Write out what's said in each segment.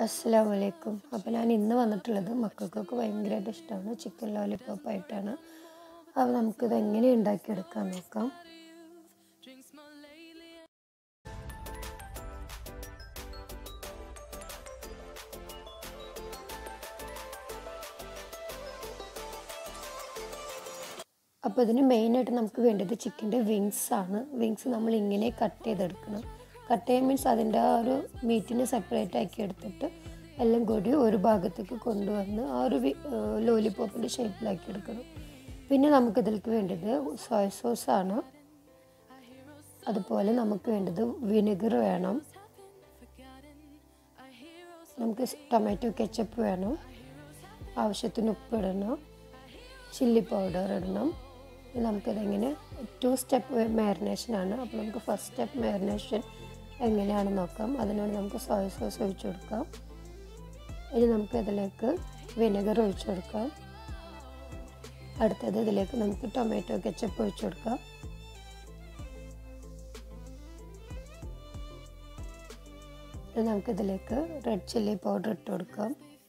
അസ്സാം വലൈക്കും അപ്പോൾ ഞാൻ ഇന്ന് വന്നിട്ടുള്ളത് മക്കൾക്കൊക്കെ ഭയങ്കരമായിട്ട് ഇഷ്ടമാണ് ചിക്കൻ ലോലിപ്പോപ്പ് ആയിട്ടാണ് അപ്പോൾ നമുക്കിത് എങ്ങനെ ഉണ്ടാക്കിയെടുക്കാൻ നോക്കാം അപ്പോൾ ഇതിന് മെയിനായിട്ട് നമുക്ക് വേണ്ടത് ചിക്കൻ്റെ വിങ്സ് ആണ് വിങ്സ് നമ്മൾ ഇങ്ങനെ കട്ട് ചെയ്തെടുക്കണം കട്ട് ചെയ്യാൻ മീൻസ് അതിൻ്റെ ആ ഒരു മീറ്റിനെ സെപ്പറേറ്റ് ആക്കി എടുത്തിട്ട് എല്ലാം കൂടി ഒരു ഭാഗത്തേക്ക് കൊണ്ടുവന്ന് ആ ഒരു ലോലിപ്പോപ്പിൻ്റെ ഷേപ്പിലാക്കി എടുക്കണം പിന്നെ നമുക്കിതിലേക്ക് വേണ്ടത് സോയ സോസാണ് അതുപോലെ നമുക്ക് വേണ്ടത് വിനെഗർ വേണം നമുക്ക് ടൊമാറ്റോ കെച്ചപ്പ് വേണം ആവശ്യത്തിന് ഉപ്പ് ഇടണം ചില്ലി പൗഡർ ഇടണം നമുക്കിതെങ്ങനെ ടു സ്റ്റെപ്പ് മാരിനേഷനാണ് അപ്പോൾ നമുക്ക് ഫസ്റ്റ് സ്റ്റെപ്പ് മാരിനേഷൻ എങ്ങനെയാണെന്ന് നോക്കാം അതിനാണ് നമുക്ക് സോയ സോസ് ഒഴിച്ചു കൊടുക്കാം ഇനി നമുക്ക് ഇതിലേക്ക് വിനെഗർ ഒഴിച്ചു കൊടുക്കാം അടുത്തത് ഇതിലേക്ക് നമുക്ക് ടൊമാറ്റോ കെച്ചപ്പ് ഒഴിച്ചു കൊടുക്കാം നമുക്കിതിലേക്ക് റെഡ് ചില്ലി പൗഡർ ഇട്ട് കൊടുക്കാം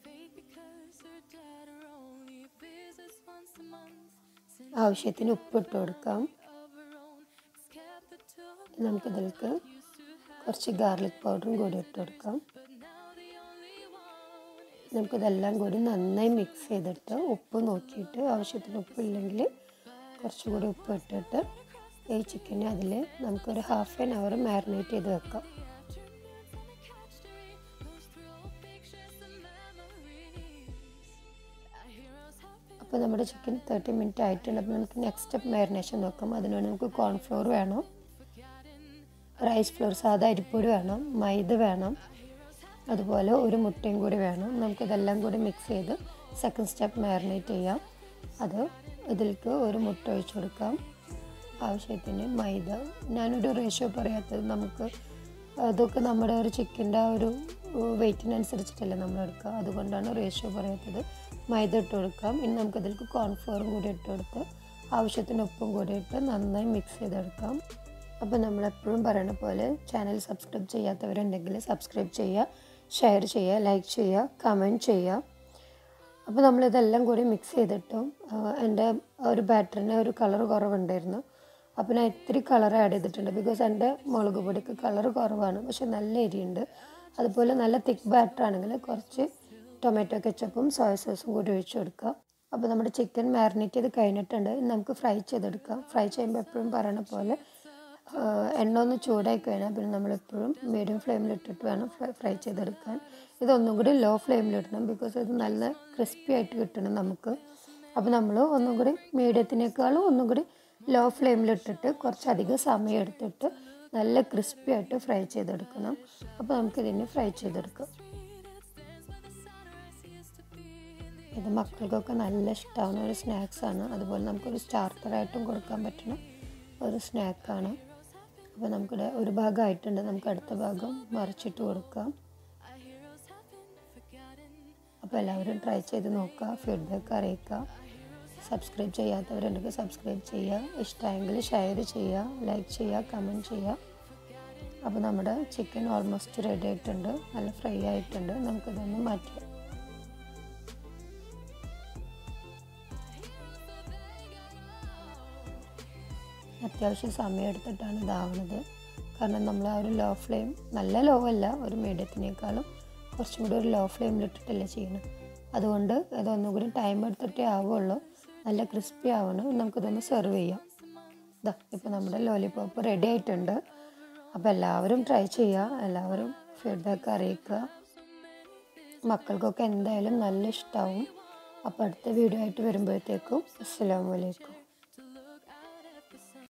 ആവശ്യത്തിന് ഉപ്പിട്ട് കൊടുക്കാം നമുക്കിതിലേക്ക് കുറച്ച് ഗാർലിക് പൗഡറും കൂടി ഇട്ട് കൊടുക്കാം നമുക്കിതെല്ലാം കൂടി നന്നായി മിക്സ് ചെയ്തിട്ട് ഉപ്പ് നോക്കിയിട്ട് ആവശ്യത്തിന് ഉപ്പില്ലെങ്കിൽ കുറച്ചും കൂടി ഉപ്പ് ഇട്ടിട്ട് ഈ ചിക്കനെ അതിൽ നമുക്കൊരു ഹാഫ് ആൻ അവർ മാരിനേറ്റ് ചെയ്ത് വെക്കാം അപ്പോൾ നമ്മുടെ ചിക്കൻ തേർട്ടി മിനിറ്റ് ആയിട്ടുണ്ട് അപ്പോൾ നമുക്ക് നെക്സ്റ്റ് സ്റ്റെപ്പ് മാരിനേഷൻ നോക്കാം അതിനുവേണ്ടി നമുക്ക് കോൺഫ്ലോർ വേണം റൈസ് ഫ്ലോർ സാധാ അരിപ്പൊടി വേണം മൈദ വേണം അതുപോലെ ഒരു മുട്ടയും കൂടി വേണം നമുക്കിതെല്ലാം കൂടി മിക്സ് ചെയ്ത് സെക്കൻഡ് സ്റ്റെപ്പ് മാരിനേറ്റ് ചെയ്യാം അത് ഇതിലേക്ക് ഒരു മുട്ട ഒഴിച്ചു കൊടുക്കാം ആവശ്യത്തിന് മൈദ ഞാനൊരു റേഷ്യോ പറയാത്തത് നമുക്ക് അതൊക്കെ നമ്മുടെ ഒരു ചിക്കൻ്റെ ആ ഒരു വെയിറ്റിനനുസരിച്ചിട്ടല്ലേ നമ്മൾ എടുക്കുക അതുകൊണ്ടാണ് റേഷ്യോ പറയാത്തത് മൈദ ഇട്ട് കൊടുക്കാം ഇനി നമുക്കതിലേക്ക് കോൺഫ്ലോറും കൂടി ഇട്ട് കൊടുത്ത് ആവശ്യത്തിന് ഉപ്പും കൂടി ഇട്ട് നന്നായി മിക്സ് ചെയ്തെടുക്കാം അപ്പോൾ നമ്മളെപ്പോഴും പറയുന്ന പോലെ ചാനൽ സബ്സ്ക്രൈബ് ചെയ്യാത്തവരുണ്ടെങ്കിൽ സബ്സ്ക്രൈബ് ചെയ്യുക ഷെയർ ചെയ്യുക ലൈക്ക് ചെയ്യുക കമൻറ്റ് ചെയ്യുക അപ്പോൾ നമ്മളിതെല്ലാം കൂടി മിക്സ് ചെയ്തിട്ടും എൻ്റെ ഒരു ബാറ്ററിന് ഒരു കളർ കുറവുണ്ടായിരുന്നു അപ്പോൾ ഞാൻ ഇത്തിരി കളർ ആഡ് ചെയ്തിട്ടുണ്ട് ബിക്കോസ് എൻ്റെ മുളക് പൊടിക്ക് കളർ കുറവാണ് പക്ഷെ നല്ല എരിയുണ്ട് അതുപോലെ നല്ല തിക്ക് ബാറ്റർ ആണെങ്കിൽ കുറച്ച് ടൊമാറ്റോ കെച്ചപ്പും സോയ സോസും കൂടി ഒഴിച്ച് കൊടുക്കുക അപ്പോൾ നമ്മുടെ ചിക്കൻ മാരിനേറ്റ് ചെയ്ത് കഴിഞ്ഞിട്ടുണ്ട് നമുക്ക് ഫ്രൈ ചെയ്തെടുക്കാം ഫ്രൈ ചെയ്യുമ്പോൾ എപ്പോഴും പറയണ പോലെ എണ്ണ ഒന്ന് ചൂടായി കഴിഞ്ഞാൽ പിന്നെ നമ്മളെപ്പോഴും മീഡിയം ഫ്ലെയിമിൽ ഇട്ടിട്ട് വേണം ഫ്രൈ ചെയ്തെടുക്കാൻ ഇതൊന്നും കൂടി ലോ ഫ്ലെയിമിൽ ഇടണം ബിക്കോസ് ഇത് നല്ല ക്രിസ്പി ആയിട്ട് കിട്ടണം നമുക്ക് അപ്പോൾ നമ്മൾ ഒന്നും കൂടി മീഡിയത്തിനേക്കാളും ഒന്നും കൂടി ലോ ഫ്ലെയിമിലിട്ടിട്ട് കുറച്ചധികം സമയം എടുത്തിട്ട് നല്ല ക്രിസ്പി ആയിട്ട് ഫ്രൈ ചെയ്തെടുക്കണം അപ്പോൾ നമുക്കിതിനെ ഫ്രൈ ചെയ്തെടുക്കാം ഇത് മക്കൾക്കൊക്കെ നല്ല ഇഷ്ടമാവുന്ന ഒരു സ്നാക്സാണ് അതുപോലെ നമുക്കൊരു സ്റ്റാർട്ടറായിട്ടും കൊടുക്കാൻ പറ്റുന്ന ഒരു സ്നാക്കാണ് അപ്പോൾ നമുക്കിവിടെ ഒരു ഭാഗമായിട്ടുണ്ട് നമുക്ക് അടുത്ത ഭാഗം മറിച്ചിട്ട് കൊടുക്കാം അപ്പോൾ എല്ലാവരും ട്രൈ ചെയ്ത് നോക്കുക ഫീഡ്ബാക്ക് അറിയിക്കുക സബ്സ്ക്രൈബ് ചെയ്യാത്തവരുണ്ടെങ്കിൽ സബ്സ്ക്രൈബ് ചെയ്യുക ഇഷ്ടമായെങ്കിൽ ഷെയർ ചെയ്യുക ലൈക്ക് ചെയ്യുക കമൻറ്റ് ചെയ്യുക അപ്പോൾ നമ്മുടെ ചിക്കൻ ഓൾമോസ്റ്റ് റെഡി ആയിട്ടുണ്ട് നല്ല ഫ്രൈ ആയിട്ടുണ്ട് നമുക്കിതൊന്ന് മാറ്റാം അത്യാവശ്യം സമയം എടുത്തിട്ടാണ് ഇതാവുന്നത് കാരണം നമ്മൾ ആ ഒരു ലോ ഫ്ലെയിം നല്ല ലോ അല്ല ഒരു മീഡിയത്തിനേക്കാളും കുറച്ചും കൂടി ഒരു ലോ ഫ്ലെയിമിലിട്ടിട്ടല്ലേ ചെയ്യണം അതുകൊണ്ട് ഇതൊന്നും കൂടി ടൈം എടുത്തിട്ടേ ആവുള്ളൂ നല്ല ക്രിസ്പി ആവണം നമുക്കിതൊന്ന് സെർവ് ചെയ്യാം ഇതാ ഇപ്പോൾ നമ്മുടെ ലോലിപോപ്പ് റെഡി ആയിട്ടുണ്ട് അപ്പോൾ എല്ലാവരും ട്രൈ ചെയ്യുക എല്ലാവരും ഫീഡ്ബാക്ക് അറിയിക്കുക മക്കൾക്കൊക്കെ എന്തായാലും നല്ല ഇഷ്ടമാവും അപ്പോൾ അടുത്ത വീഡിയോ ആയിട്ട് വരുമ്പോഴത്തേക്കും അസ്സാം വലൈക്കും